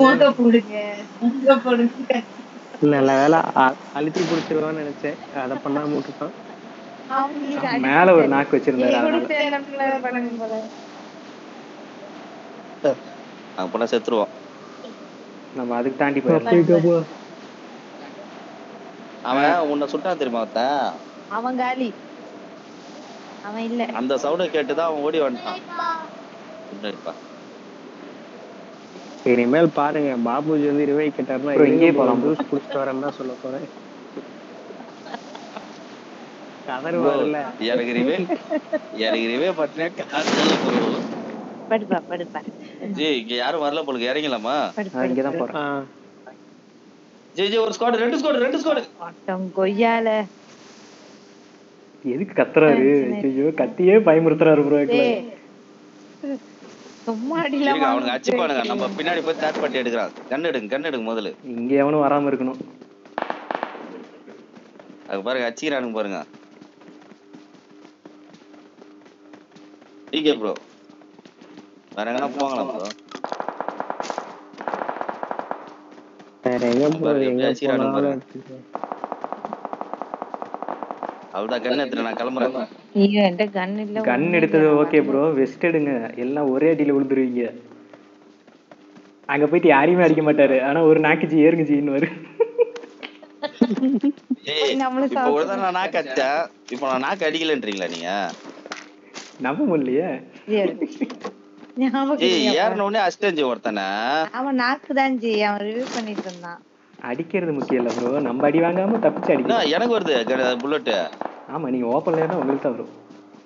மோத போடுங்க மோத போடுங்க நல்ல வேலை அ- அழுத்தி பிடிச்சிருவான்னு நினைச்சேன் அதை பண்ணாம விட்டுட்டான் அவங்களுக்கு அடி- மேல ஒரு நாக்கு வச்சிருந்தாரு கூட அதனால சேர்ந்தவங்கள பண்ணுங்க போல அங்க போனா செத்துருவோம் நம்ம அதுக்கு தாண்டி போயிடலாம் அவன் உன்னை சுட்டான் தெரியுமா ஒருத்தன் அவன் காலி அவன் இல்ல அந்த சவுண்டை கேட்டுதான் அவன் ஓடி வந்துட்டான் பின்னாடிப்பா. இனிமேல் பாருங்க பாபுஜி வந்து இருவை கேட்டாருன்னா bro, இங்கேயே போலாம் bro. ஜூஸ் குடிச்சிட்டு வரேன்னு தான் சொல்ல போறேன் கதறுவாருல்ல எனக்கு ரிவே எனக்கு ரிவே பட்டினா காசு படுப்பா படுப்பா ஜி இங்க யாரும் வரல போலுக்கு இறங்கலாமா படுப்பா இங்கதான் போறேன் ஆ, ஜி ஜி ஒரு ஸ்குவாட் ரெண்டு ஸ்குவாட் ரெண்டு ஸ்குவாட் ஆட்டம் கொய்யால எதுக்கு கத்துறாரு ஐயோ கத்தியே பயமுறுத்துறாரு ப்ரோ டேய் சும்மா அடிலாம் இருங்க அவனுக்கு அடிச்சுப்பானுங்க நம்ம பின்னாடி போய் தேர்ட் பார்ட்டி எடுக்கிறான் கன் எடுங்க கன் எடுங்க முதல்ல இங்க எவனும் வராம இருக்கணும் அது பாருங்க அடிச்சுக்கிறானுங்க பாருங்க டிகே ப்ரோ வேற எங்கன்னா போவாங்களா ப்ரோ வேற எங்க bro, பாரு, எங்க எப்படி அடிச்சுக்கிறானுங்க போனாலும் பாருங்க. அவ்வளவுதான் கன் எடுத்துட்டு நான் கிளம்புறேன் ஐயோ என்கிட்ட கன் இல்ல கன் ஒண்ணும் எடுத்தது இல்ல. ஓகே ப்ரோ வெஸ்ட் எடுங்க எல்லாம் ஒரே அடியில விழுந்துருவீங்க அங்க போயிட்டு யாரையுமே அடிக்க மாட்டாரு ஆனா ஒரு நாக்குச்சி ஏறுங்க ஜின்னு வரும் ஏய் நம்மள இப்போ கூட தான் நான் நாக்கு அடிச்சேன் இப்போ நான் நாக்கு அடிக்கலன்றீங்களா நீங்க நம்ப முடியலையே சரி. ஞாபகம் ஏய் இல்லையா? ஏறின உடனே அசிஸ்டன்ட் ஒருத்தனை அவன் நாக்கு தான் ஜி அவன் ரிவ்யூ பண்ணிட்டு இருந்தான் அடிக்கிறது முக்கியம் இல்ல ப்ரோ நம்ம அடி வாங்காம தப்பிச்சு என்ன அடிக்கணும் எனக்கு வருது புல்லட்டு ஆமா நீங்க ஓப்பன்ல இருந்தா உங்களுக்கு தான் வரும்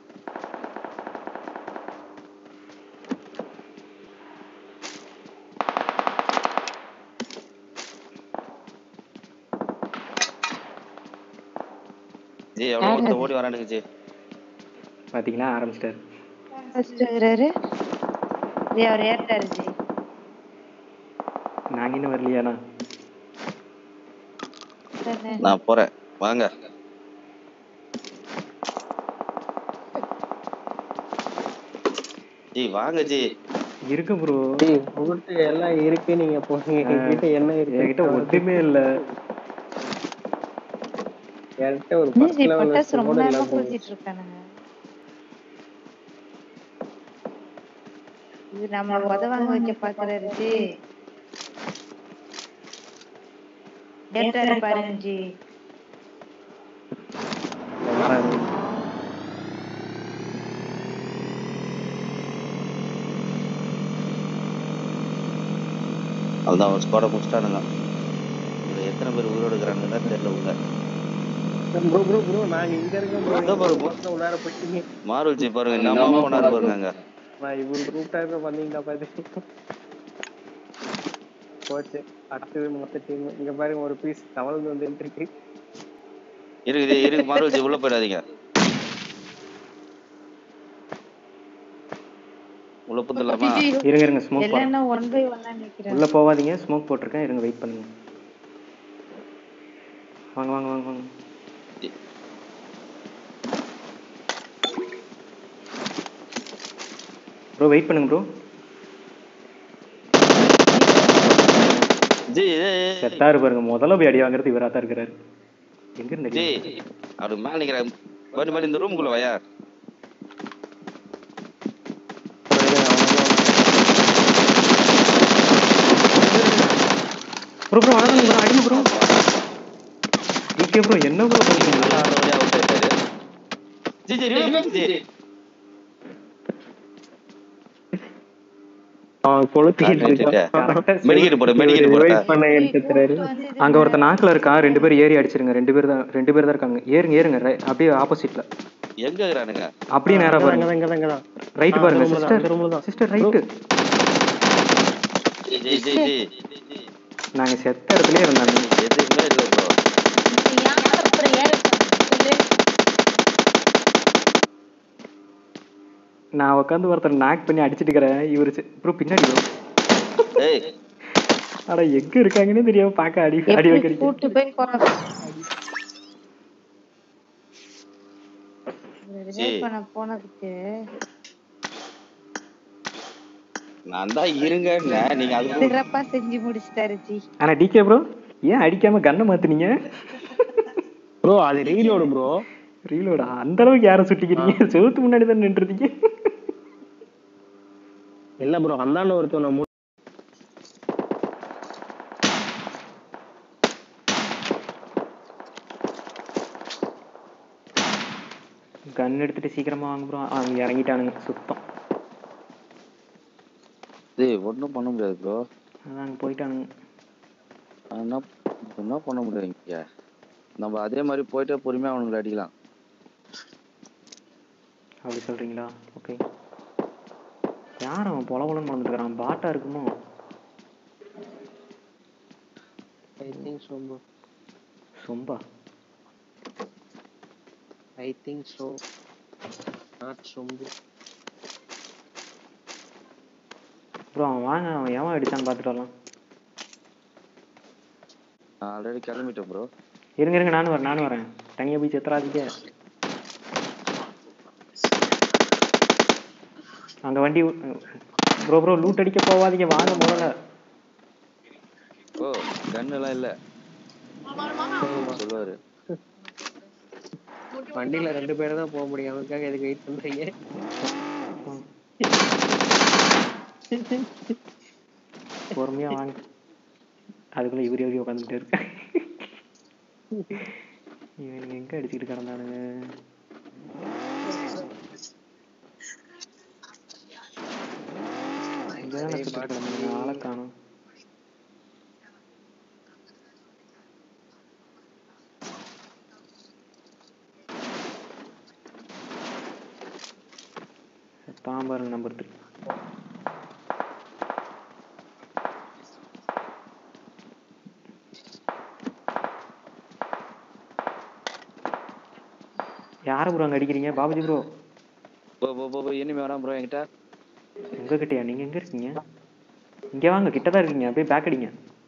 ஜி எவ்வளவு ஒருத்தன் ஓடி வரானுங்க ஜி பாத்தீங்களா ஆரம்பிச்சிட்டாரு ஃபர்ஸ்ட் இருக்கிறாரு ஜி அவர் ஏறிட்டாரு ஜி நாங்க இன்னும் வரலையாண்ணா தானே? நான் போறேன் வாங்க ஜி வாங்க ஜி இருக்கு ப்ரோ டேய், உங்கள்ட்ட எல்லாம் இருக்கு நீங்க போங்க என்கிட்ட என்ன இருக்கு என்கிட்ட ஒட்டுமே இல்ல என்கிட்ட ஒரு என்ன பத்து ஜி லெவல் பட்டாசு ரொம்ப கூட நேரமா இல்லாம போகுது. குளிச்சிட்டு இருக்கானுங்க இது நம்ம உதவாங்க வைக்க பாக்குறாரு ஜி ஏற்றாரு பாருங்க ஜி வராது அதுதான் ஒரு ஸ்குவாட முடிச்சிட்டானுங்க இதுல எத்தனை பேர் உயிரோடு இருக்கிறாங்கன்னு தான் தெரியல உள்ள ப்ரோ ப்ரோ ப்ரோ நாங்க இங்க இருக்கோம் ப்ரோ இதோ பாரு bro. உள்ளார போயிட்டீங்க மாருல் ஜி பாருங்க இந்த அம்மா போனாரு பாருங்க அங்க நான் இவரு கூப்பிட்டாரு வந்தீங்களா பாத்து போச்சு அடுத்தது மொத்த டீம் இங்க பாருங்க ஒரு பீஸ் தவழ்ந்து வந்துட்டு இருக்கு இருக்குது இருக்கு மாருல் ஜி உள்ள போயிடாதீங்க உள்ள புந்துலாமா ஐயோ, இருங்க இருங்க ஸ்மோக் எல்லாம் என்ன ஒன் பை ஒன்னா நிக்கிறேன் உள்ள போகாதீங்க ஸ்மோக் போட்டிருக்கேன் இருங்க வெயிட் பண்ணுங்க வாங்க வாங்க வாங்க வாங்க ப்ரோ வெயிட் பண்ணுங்க ப்ரோ ஜி ஏய், ஏய், ஏய். செத்தாரு பாருங்க முதல்ல போய் அடி வாங்குறது இவரா தான் இருக்கிறாரு எங்க இருந்து ஜி அடி? அவரு மேல நிக்கிறேன் மறுபடி மறுபடி இந்த ரூமுக்குள்ள வாயா ப்ரோ ப்ரோ அழகாங்க ப்ரோ அடிங்க ப்ரோ ஓகே ப்ரோ என்ன ப்ரோ பண்றீங்க நல்லா ஆடுற வழியா அவுட் ஆயிட்டாரு ஜி ஜி revive ஜி அவன் கொளுத்திட்டு Correct. Medicate போடு, medicate போடு. ரிவைவ் பண்ண எடுத்துறாரு அங்க ஒருத்த நாக்குல இருக்கா ரெண்டு பேரும் ஏறி அடிச்சிருங்க ரெண்டு பேர் தான் ரெண்டு பேர் தான் இருக்காங்க ஏறுங்க ஏறுங்க ரை- அப்படியே ஆப்போசிட்ல எங்க இருக்கிறானுங்க அப்படியே நேரா பாருங்க அங்கதான் அங்கதான் ரைட் ஆ, பாருங்க அந்த room தான், அந்த room சிஸ்டர் தான். சிஸ்டர் ரைட் ஜி ஜி ஜி ஜி ஜி நாங்க செத்த இடத்துலயே இருந்தாங்க எதுவுமே இல்ல ப்ரோ அப்புறம் ஏற சொல்லு நான் உட்காந்து ஒருத்தர் நாக் பண்ணி அடிச்சிட்டு இருக்கிறேன் இவரு ப்ரோ பின்னாடி bro. ஏய் அட எங்க இருக்காங்கன்னே தெரியாம பாக்க அடி அடி எப்படி வைக்கிறீங்க கூட்டு போய் கொலை ஜி. ரிவைவ் பண்ண போனதுக்கு நான் தான் இருங்க நீங்க அது சிறப்பா செஞ்சு முடிச்சிட்டாரு ஜி ஆனா டிகே ப்ரோ ஏன் அடிக்காம கண்ணை மாத்துனீங்க ப்ரோ அது ரீலோடு ப்ரோ ரீலோடா அந்த அளவுக்கு யாரை சுட்டிக்கிறீங்க செவுத்து முன்னாடி தான் நின்றுருந்தீங்க இல்ல ப்ரோ அந்தாண்ட ஒருத்தவனை மு- கன் எடுத்துட்டு சீக்கிரமா வாங்க ப்ரோ அவங்க இறங்கிட்டானுங்க சுத்தம் டேய் ஒண்ணும் பண்ண முடியாது ப்ரோ அதான் அங்க போயிட்டானுங்க என்ன என்ன பண்ண முடியாது இங்க நம்ம அதே மாதிரி போயிட்டு பொறுமையா அவனுங்களை அடிக்கலாம் அப்படி சொல்றீங்களா ஓகே யார் அவன் பொல பொலன்னு வந்துட்டு இருக்கிறான் பாட்டா இருக்குமோ I think so bro. சொம்பா I think so. Not சொம்பு ப்ரோ அவன் வாங்க அவன் எவன் அடிச்சான்னு பார்த்துட்டு வரலாம் நான் ஆல்ரெடி கிளம்பிட்டேன் ப்ரோ இருங்க இருங்க நானும் வரேன் நானும் வரேன் தனியா போய் செத்துறாதீங்க அங்க வண்டி ப்ரோ ப்ரோ லூட் அடிக்க போவாதீங்க வாங்க முதல்ல ஓ கன் எல்லாம் இல்ல சொல்லுவாரு வண்டியில ரெண்டு பேரும் தான் போக முடியும் அவனுக்காக எதுக்கு வெயிட் பண்றீங்க பொறுமையா வாங்க அதுக்குள்ள இவரு எவரி உட்காந்துட்டு இருக்கு இவனுங்க எங்க அடிச்சுக்கிட்டு கிடந்தானுங்க இங்கதானே சுத்திட்டு கிடந்தானுங்க ஆளை காணோம் பாம்பருங்க நம்பர் த்ரீ யாரை ப்ரோ அங்க அடிக்கிறீங்க பாபுஜி ப்ரோ போ போ போ, போ இனிமே வரான் ப்ரோ என்கிட்ட உங்ககிட்டயா நீங்க எங்க இருக்கீங்க இங்க வாங்க கிட்டதான் இருக்கீங்க அப்படியே பேக் அடிங்க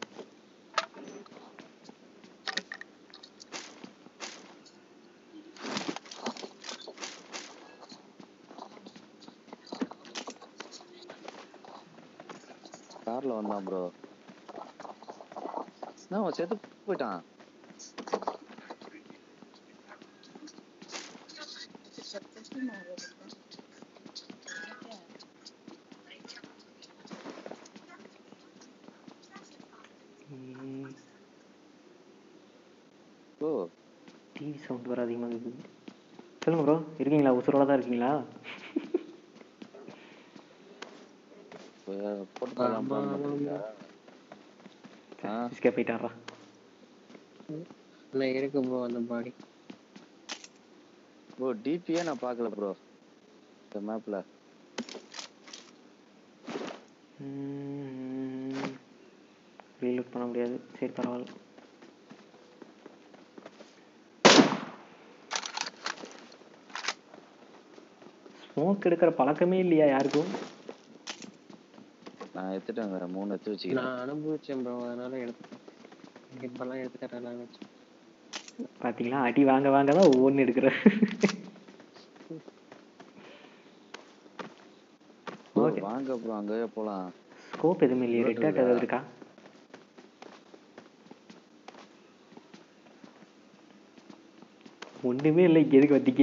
கார்ல வந்தான் ப்ரோ நான் அவன் செத்து போயிட்டான் ம், ஓ டிவி சவுண்ட் வர அதிகமாக இருக்குது சொல்லுங்க ப்ரோ இருக்கீங்களா உசுரோட தான் இருக்கீங்களா வே- போட்டு போலாம் plan பண்றீங்களா? ஆ எஸ்கேப் ஆயிட்டாரா நான் இருக்கு ப்ரோ அந்த பாடி ப்ரோ டிபியே நான் பார்க்கல ப்ரோ இந்த மேப்ல ரீலோட் பண்ண முடியாது சரி பரவாயில்ல ஸ்மோக் எடுக்கிற பழக்கமே இல்லையா யாருக்கும் நான் எடுத்துட்டேங்க மூணு எடுத்து வச்சுக்கிறேன் நான் அனுபவிச்சேன் ப்ரோ அதனால எடுத்துட்டேன் இப்பெல்லாம் எடுத்துக்கிறேன் வச்சு பாத்தீங்களா அடி வாங்க வாங்க தான் ஒவ்வொன்று எடுக்கிற Bro, ஓகே வாங்க ப்ரோ அங்கேயே போலாம் ஸ்கோப் எதுவுமே இல்லையா ரெட் டாட் ஏதாவது இருக்கா ஒண்ணுமே இல்லை இங்க எதுக்கு வந்தீங்க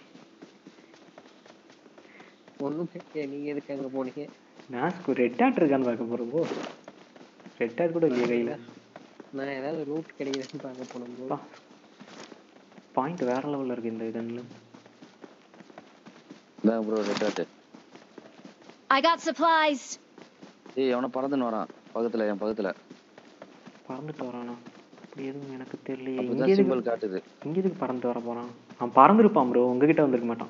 ஒண்ணுமே இல்லையே, நீங்க எதுக்கு அங்க போனீங்க நான் ரெட் டாட் இருக்கான்னு பார்க்க போறோம் ப்ரோ ரெட் டாட் கூட இல்லையா கையில நான் ஏதாவது ரூட் கிடைக்குதுன்னு பார்க்க போனோம் ப்ரோ பாயிண்ட் வேற லெவல்ல இருக்கு இந்த கன்ல இதான் bro red dot I got supplies. ஏய் எவனோ பறந்துன்னு வரான் பக்கத்துல என் பக்கத்துல பறந்துட்டு வரானா அப்படி எதுவும் எனக்கு தெரியலையே இங்க அப்படிதான் எதுக்கு சிம்பிள் காட்டுது இங்க எதுக்கு பறந்து வர போறான் அவன் பறந்துருப்பான் ப்ரோ உங்ககிட்ட வந்திருக்க மாட்டான்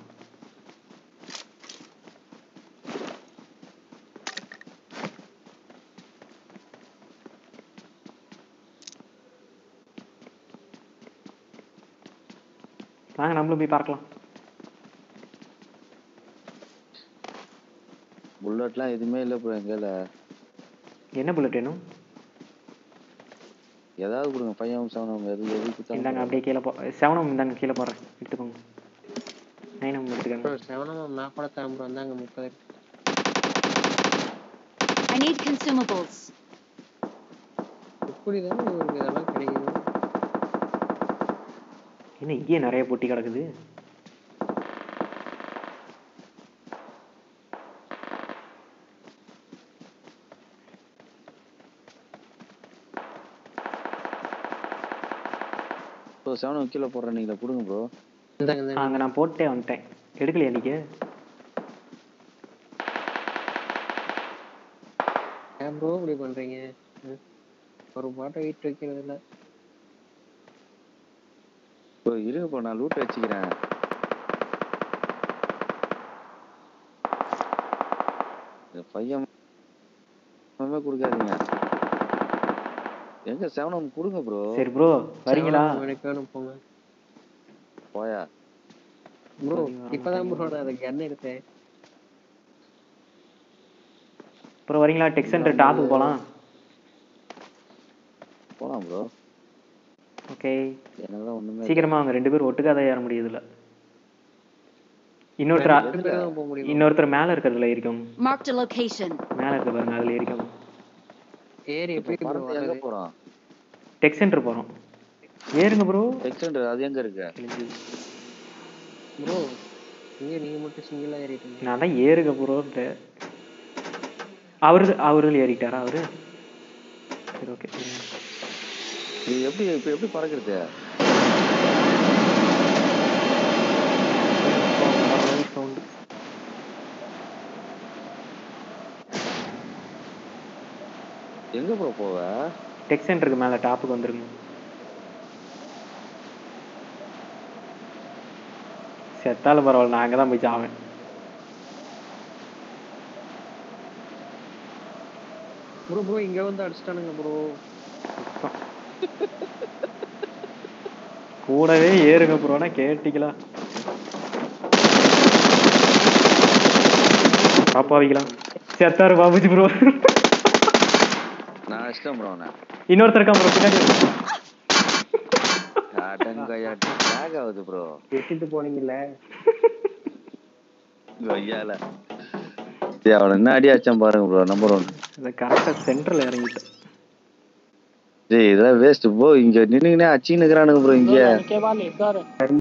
வாங்க நம்மளும் போய் பார்க்கலாம் புல்லட்லாம் எதுவுமே இல்லை ப்ரோ எங்கேல என்ன புல்லட் வேணும் ஏதாவது கொடுங்க பையன் செவனம் எது எது இந்தாங்க கொடுத்தாலும் அப்படியே கீழே போ செவனம் இந்தாங்க கீழே போடுறேன் எடுத்துக்கோங்க நைனம் எடுத்துக்கோங்க ப்ரோ செவனம் நான் கூட தரேன் ப்ரோ வந்தாங்க முப்பது I need consumables. எப்படி தானே இவருக்கு இதெல்லாம் கிடைக்குது என்ன இங்கேயே நிறைய பொட்டி கிடக்குது ப்ரோ செவன் கீழே போடுறேன் நீங்களே கொடுங்க ப்ரோ இந்தாங்க இந்தாங்க. அங்க நான் போட்டே வந்துட்டேன் எடுக்கலையா நீங்க ஏன் ப்ரோ இப்படி பண்றீங்க ம்? ஒரு பாட்டை வீட்டு வைக்கிறது இல்ல ப்ரோ இருங்க ப்ரோ நான் லூட் வச்சுக்கிறேன் இந்த பையன் மட்டுமே கொடுக்காதீங்க எங்க செவனம் கொடுங்க ப்ரோ சரி ப்ரோ வரீங்களா செவன் எனக்கு வேணும் போங்க போயா ப்ரோ சரி, வர இப்பதான் ப்ரோ நான் அதை கன் எடுத்தேன் ப்ரோ வரீங்களா டெக் சென்டர் டாப்புக்கு போலாம் போலாம் ப்ரோ ஓகே என்னால ஒண்ணுமே இல்ல. சீக்கிரமா அவங்க ரெண்டு பேரும் ஒட்டுக்காத ஏற முடியுதுல இன்னொருத்தர் ரெண்டு பேரும் தான் போக முடியும் இன்னொருத்தர் மேல இருக்கிறதுல இருக்கும் Marked a location. மேல இருக்க பாருங்க அதுல இருக்கும் ஏறி எப்படி ப்ரோ பறந்து எங்க வர்றது போறோம் டெக் சென்டர் போறோம் ஏறுங்க ப்ரோ எக்ஸ்டெண்டர் அது எங்க இருக்கு ப்ரோ இங்க நீங்க மட்டும் சிங்கிளா ஏறிட்டீங்க நான் தான் ஏறுங்க ப்ரோன்ட்டு அவரு அவரு ஏறிட்டாரா அவரு சரி ஓகே இது எப்படி இப்ப எப்படி பறக்கிறது சவுண்ட் எங்க ப்ரோ போவ டெக் சென்டருக்கு மேல டாப்புக்கு வந்துருங்க செத்தாலும் பரவாயில்ல நான் அங்கே தான் போய் சாவேன் ப்ரோ ப்ரோ இங்க வந்து அடிச்சிட்டானுங்க ப்ரோ கூடவே ஏறுங்க ப்ரோனா கேட்டிக்கலாம் பாப்பாவிங்களா செத்தாரு பாபுஜி ப்ரோ நான் இஷ்டம் ப்ரோ நான் இன்னொருத்தர் இருக்கான் ப்ரோ பின்னாடி அடங்கையாட்டி லேக் ஆகுது ப்ரோ எட்டிட்டு போனீங்கல்ல ஐயால டேய் அவனை என்ன அடி அடிச்சான் பாருங்க ப்ரோ நம்பர் ஒன் இந்த கரெக்டாக சென்டரில் இறங்கிட்டேன் டேய் இதெல்லாம் வேஸ்ட் ப்ரோ இங்க நின்னுங்கனே அச்சின்னு இருக்கிறானுங்க ப்ரோ இங்க